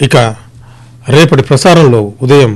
ఇక రేపటి ప్రసారంలో ఉదయం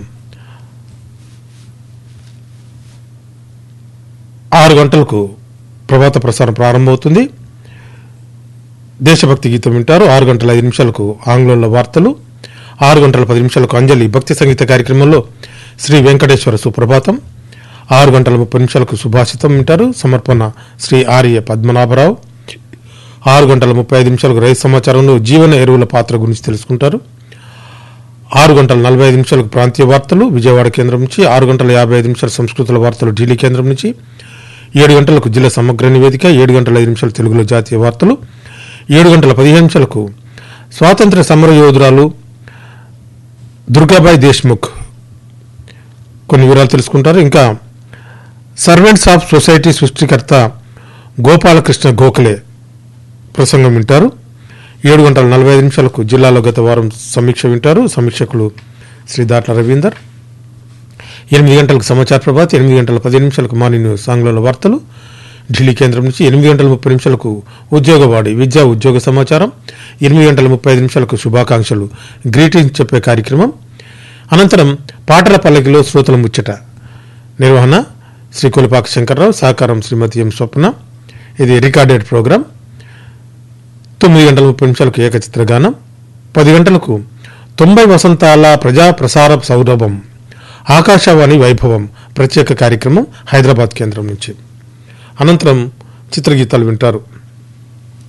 ఆరు గంటలకు ప్రభాత ప్రసారం ప్రారంభమవుతుంది దేశభక్తి గీతం వింటారు ఆరు గంటల ఐదు నిమిషాలకు ఆంగ్లంలో వార్తలు ఆరు గంటల పది నిమిషాలకు అంజలి భక్తి సంగీత కార్యక్రమంలో శ్రీ వెంకటేశ్వర సుప్రభాతం ఆరు గంటల ముప్పై నిమిషాలకు సుభాషితం వింటారు సమర్పణ శ్రీ ఆర్య పద్మనాభరావు ఆరు గంటల ముప్పై ఐదు నిమిషాలకు రైతు సమాచారంలో జీవన ఎరువుల పాత్ర గురించి తెలుసుకుంటారు ఆరు గంటల నలభై ఐదు నిమిషాలకు ప్రాంతీయ వార్తలు విజయవాడ కేంద్రం నుంచి ఆరు గంటల యాభై ఐదు నిమిషాల సంస్కృతుల వార్తలు ఢిల్లీ కేంద్రం నుంచి ఏడు గంటలకు జిల్లా సమగ్ర నివేదిక ఏడు గంటల ఐదు నిమిషాలు తెలుగులో జాతీయ వార్తలు ఏడు గంటల పదిహేను నిమిషాలకు స్వాతంత్ర సమర యోధురాలు దుర్గాబాయ్ దేశ్ముఖ్ కొన్ని వివరాలు తెలుసుకుంటారు ఇంకా సర్వెంట్స్ ఆఫ్ సొసైటీ సృష్టికర్త గోపాలకృష్ణ గోఖలే ప్రసంగం వింటారు ఏడు గంటల నలభై ఐదు నిమిషాలకు జిల్లాలో గత వారం సమీక్ష వింటారు సమీక్షకులు శ్రీ దాట్ల రవీందర్ ఎనిమిది గంటలకు సమాచార ప్రభాత్ ఎనిమిది గంటల పది నిమిషాలకు మార్నింగ్ న్యూస్ ఆంగ్లంలో వార్తలు ఢిల్లీ కేంద్రం నుంచి ఎనిమిది గంటల ముప్పై నిమిషాలకు ఉద్యోగవాడి విద్యా ఉద్యోగ సమాచారం ఎనిమిది గంటల ముప్పై ఐదు నిమిషాలకు శుభాకాంక్షలు గ్రీటింగ్స్ చెప్పే కార్యక్రమం అనంతరం పాటల పల్లకిలో శ్రోతల ముచ్చట నిర్వహణ శ్రీ కొలిపాక శంకర్రావు సహకారం శ్రీమతి ఎం స్వప్న ఇది రికార్డెడ్ ప్రోగ్రాం తొమ్మిది గంటల ముప్పై నిమిషాలకు ఏకచిత్ర గానం పది గంటలకు తొంభై వసంతాల ప్రజా ప్రసార సౌరభం ఆకాశవాణి వైభవం ప్రత్యేక కార్యక్రమం హైదరాబాద్ కేంద్రం నుంచి అనంతరం చిత్రగీతాలు వింటారు